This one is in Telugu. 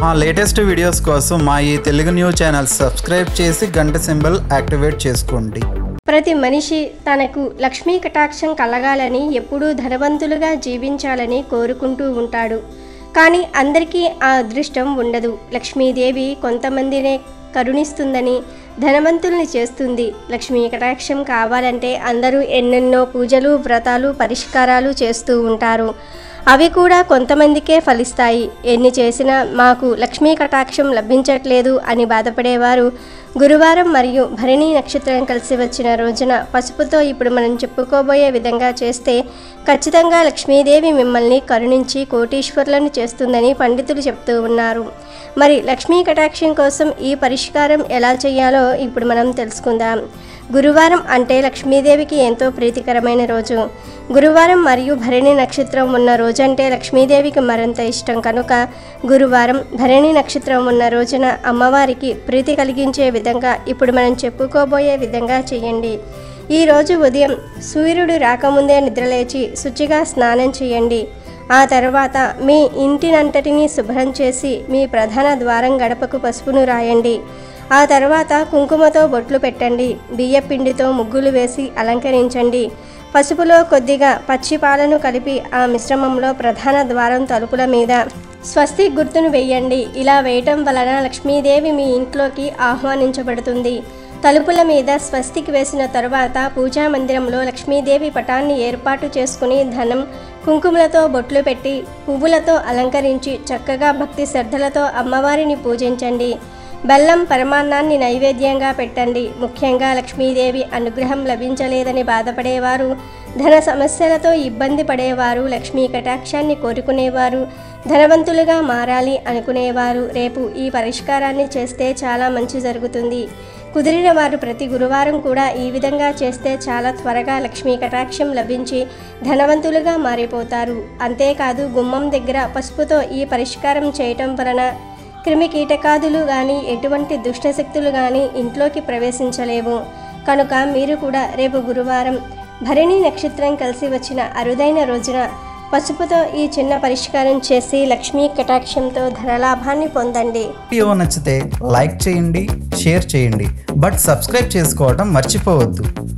మా లేటెస్ట్ వీడియోస్ కోసం మా ఈ తెలుగు న్యూస్ ఛానల్ సబ్స్క్రైబ్ చేసి గంట సింబల్ యాక్టివేట్ చేసుకోండి ప్రతి మనిషి తనకు లక్ష్మీ కటాక్షం కలగాలని ఎప్పుడూ ధనవంతులుగా జీవించాలని కోరుకుంటూ ఉంటాడు కానీ అందరికీ ఆ అదృష్టం ఉండదు లక్ష్మీదేవి కొంతమందినే కరుణిస్తుందని ధనవంతుల్ని చేస్తుంది లక్ష్మీ కటాక్షం కావాలంటే అందరూ ఎన్నెన్నో పూజలు వ్రతాలు పరిష్కారాలు చేస్తూ ఉంటారు అవి కూడా కొంతమందికే ఫలిస్తాయి ఎన్ని చేసినా మాకు లక్ష్మీ కటాక్షం లభించట్లేదు అని బాధపడేవారు గురువారం మరియు భరణి నక్షత్రం కలిసి వచ్చిన రోజున పసుపుతో ఇప్పుడు మనం చెప్పుకోబోయే విధంగా చేస్తే ఖచ్చితంగా లక్ష్మీదేవి మిమ్మల్ని కరుణించి కోటీశ్వరులను చేస్తుందని పండితులు చెప్తూ ఉన్నారు మరి లక్ష్మీ కటాక్షం కోసం ఈ పరిష్కారం ఎలా చేయాలో ఇప్పుడు మనం తెలుసుకుందాం గురువారం అంటే లక్ష్మీదేవికి ఎంతో ప్రీతికరమైన రోజు గురువారం మరియు భరణి నక్షత్రం ఉన్న రోజంటే లక్ష్మీదేవికి మరింత ఇష్టం కనుక గురువారం భరణి నక్షత్రం ఉన్న రోజున అమ్మవారికి ప్రీతి కలిగించే విధంగా ఇప్పుడు మనం చెప్పుకోబోయే విధంగా చేయండి ఈ రోజు ఉదయం సూర్యుడు రాకముందే నిద్రలేచి శుచిగా స్నానం చేయండి ఆ తర్వాత మీ ఇంటినంతటినీ శుభ్రం చేసి మీ ప్రధాన ద్వారం గడపకు పసుపును రాయండి ఆ తర్వాత కుంకుమతో బొట్లు పెట్టండి బియ్యపిండితో ముగ్గులు వేసి అలంకరించండి పసుపులో కొద్దిగా పచ్చి పాలను కలిపి ఆ మిశ్రమంలో ప్రధాన ద్వారం తలుపుల మీద స్వస్తి గుర్తును వేయండి ఇలా వేయటం వలన లక్ష్మీదేవి మీ ఇంట్లోకి ఆహ్వానించబడుతుంది తలుపుల మీద స్వస్తికి వేసిన తరువాత పూజా మందిరంలో లక్ష్మీదేవి పటాన్ని ఏర్పాటు చేసుకుని ధనం కుంకుమలతో బొట్లు పెట్టి పువ్వులతో అలంకరించి చక్కగా భక్తి శ్రద్ధలతో అమ్మవారిని పూజించండి బెల్లం పరమాన్నాన్ని నైవేద్యంగా పెట్టండి ముఖ్యంగా లక్ష్మీదేవి అనుగ్రహం లభించలేదని బాధపడేవారు ధన సమస్యలతో ఇబ్బంది పడేవారు లక్ష్మీ కటాక్షాన్ని కోరుకునేవారు ధనవంతులుగా మారాలి అనుకునేవారు రేపు ఈ పరిష్కారాన్ని చేస్తే చాలా మంచి జరుగుతుంది కుదిరిన వారు ప్రతి గురువారం కూడా ఈ విధంగా చేస్తే చాలా త్వరగా లక్ష్మీ కటాక్షం లభించి ధనవంతులుగా మారిపోతారు అంతేకాదు గుమ్మం దగ్గర పసుపుతో ఈ పరిష్కారం చేయటం వలన క్రిమి కీటకాదులు కానీ ఎటువంటి దుష్టశక్తులు కానీ ఇంట్లోకి ప్రవేశించలేవు కనుక మీరు కూడా రేపు గురువారం భరణి నక్షత్రం కలిసి వచ్చిన అరుదైన రోజున పసుపుతో ఈ చిన్న పరిష్కారం చేసి లక్ష్మీ కటాక్షంతో ధనలాభాన్ని పొందండి వీడియో నచ్చితే లైక్ చేయండి షేర్ చేయండి బట్ సబ్స్క్రైబ్ చేసుకోవడం మర్చిపోవద్దు